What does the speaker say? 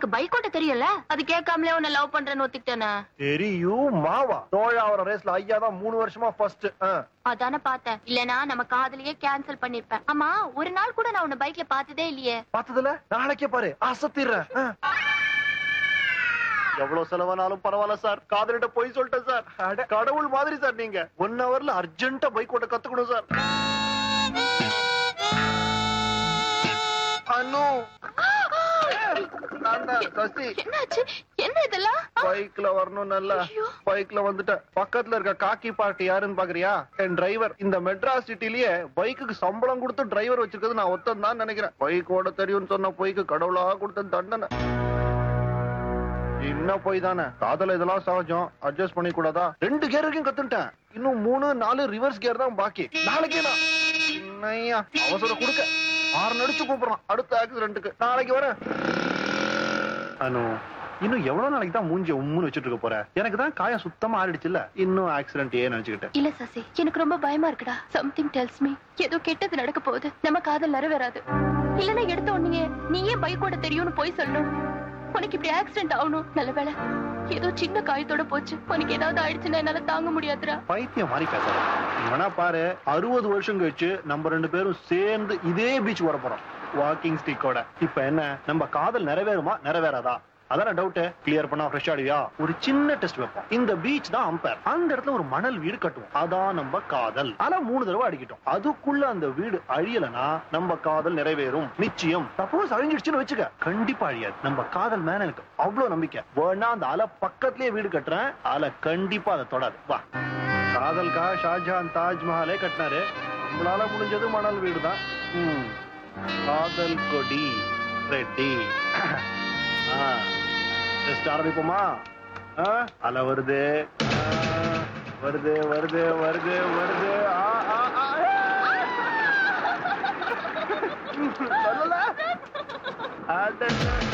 Bike ஓட்ட தெரியும்ல அது கேட்காமலே உன்னை லவ் பண்றேன்னு ஒத்துக்கிட்டேனே தெரியும் மாவா தோழாவர ரேஸ்ல ஐயா தான் மூணு வருஷமா ஃபர்ஸ்ட் அதானே பார்த்தேன் இல்லனா நம்ம காதலியே கேன்சல் பண்ணிருப்பேன் ஆமா ஒரு நாள் கூட நான் உன்னை பைக்ல பார்த்ததே இல்லையே பார்த்ததுல நாளைக்கே பாரு அசத்திடுறேன் ஆ. எவ்வளவு செலவானாலும் பரவாயில்ல சார் காதலிட்ட போய் சொல்லிட்டேன் சார் அட, கடவுள் மாதிரி சார் நீங்க ஒன் ஹவர்ல அர்ஜென்ட்டா பைக் ஓட்ட கத்துக்கணும் சார் அனு நான் தான் சசி என்னாச்சு என்ன இதெல்லாம் பைக்ல வரணும் நல்ல ஐயோ. பைக்ல வந்துட்டேன் பக்கத்துல இருக்க காக்கி பார்ட்டி யாருன்னு பாக்குறியா என் டிரைவர் இந்த மெட்ராஸ் சிட்டிலேயே பைக்குக்கு சம்பளம் கொடுத்து டிரைவர் வச்சிருக்கிறது நான் ஒத்தம் தான் நினைக்கிறேன் பைக் ஓட தெரியும்னு சொன்ன பொய்க்கு கடவுளா கொடுத்த தண்டனை என்ன போய் தானே காதல இதெல்லாம் சகஜம் அட்ஜஸ்ட் பண்ணி கூடாதா ரெண்டு கேர் வரைக்கும் கத்துட்டேன் இன்னும் மூணு நாலு ரிவர்ஸ் கேர் தான் பாக்கி நாளைக்கே நான் என்னய்யா, அவசரம் கொடுக்க ஆறு நடிச்சு கூப்பிடுறான் அடுத்த ஆக்சிடென்ட்டுக்கு நாளைக்கு வரேன் அனு இன்னும் எவ்வளவு நாளைக்கு தான் மூஞ்சி உம்முன்னு வச்சுட்டு இருக்க போற எனக்கு தான் காயம் சுத்தமா ஆறிடுச்சுல்ல இன்னும் ஆக்சிடென்ட் ஏன் நினைச்சுக்கிட்டேன் இல்ல சசி எனக்கு ரொம்ப பயமா இருக்குடா சம்திங் டெல்ஸ் மீ ஏதோ கெட்டது நடக்க போகுது நம்ம காதல் நிறைவேறாது இல்லனா எடுத்த உடனே நீ ஏன் பைக் ஓட்ட தெரியும்னு போய் சொல்லணும் உனக்கு இப்படி ஆக்சிடென்ட் ஆகணும் நல்ல வேளை ஏதோ சின்ன காயத்தோட போச்சு உனக்கு ஏதாவது ஆயிடுச்சுன்னா என்னால தாங்க முடியாதுடா பைத்தியம் மாதிரி பேசுற நீ வேணா பாரு அறுபது வருஷம் கழிச்சு நம்ம ரெண்டு பேரும் சேர்ந்து இதே பீச் ஓட போறோம் வாக்கிங் ஸ்டிக்கோட இப்ப என்ன நம்ம காதல் நிறைவேறுமா நிறைவேறாதா அதான டவுட் கிளியர் பண்ணா ஃப்ரெஷ் ஆடுவியா ஒரு சின்ன டெஸ்ட் வைப்போம் இந்த பீச் தான் அம்பேர் அந்த இடத்துல ஒரு மணல் வீடு கட்டுவோம் அதான் நம்ம காதல் ஆனா மூணு தடவை அடிக்கிட்டோம் அதுக்குள்ள அந்த வீடு அழியலனா நம்ம காதல் நிறைவேறும் நிச்சயம் சப்போஸ் அழிஞ்சிடுச்சுன்னு வச்சுக்க கண்டிப்பா அழியாது நம்ம காதல் மேல எனக்கு அவ்வளவு நம்பிக்கை வேணா அந்த அலை பக்கத்துலயே வீடு கட்டுறேன் அலை கண்டிப்பா அதை தொடாது வா காதல்கா ஷாஜஹான் தாஜ்மஹாலே கட்டினாரு நம்மளால முடிஞ்சது மணல் வீடு தான் காதல் கொடி ரெட்டி டெஸ்ட் ஆரம்பிப்போமா ஆ, அலை வருது ஆ, வருது வருது வருது வருது ஆ, ஆ, ஆ, ஆ. சொல்லல அடடட.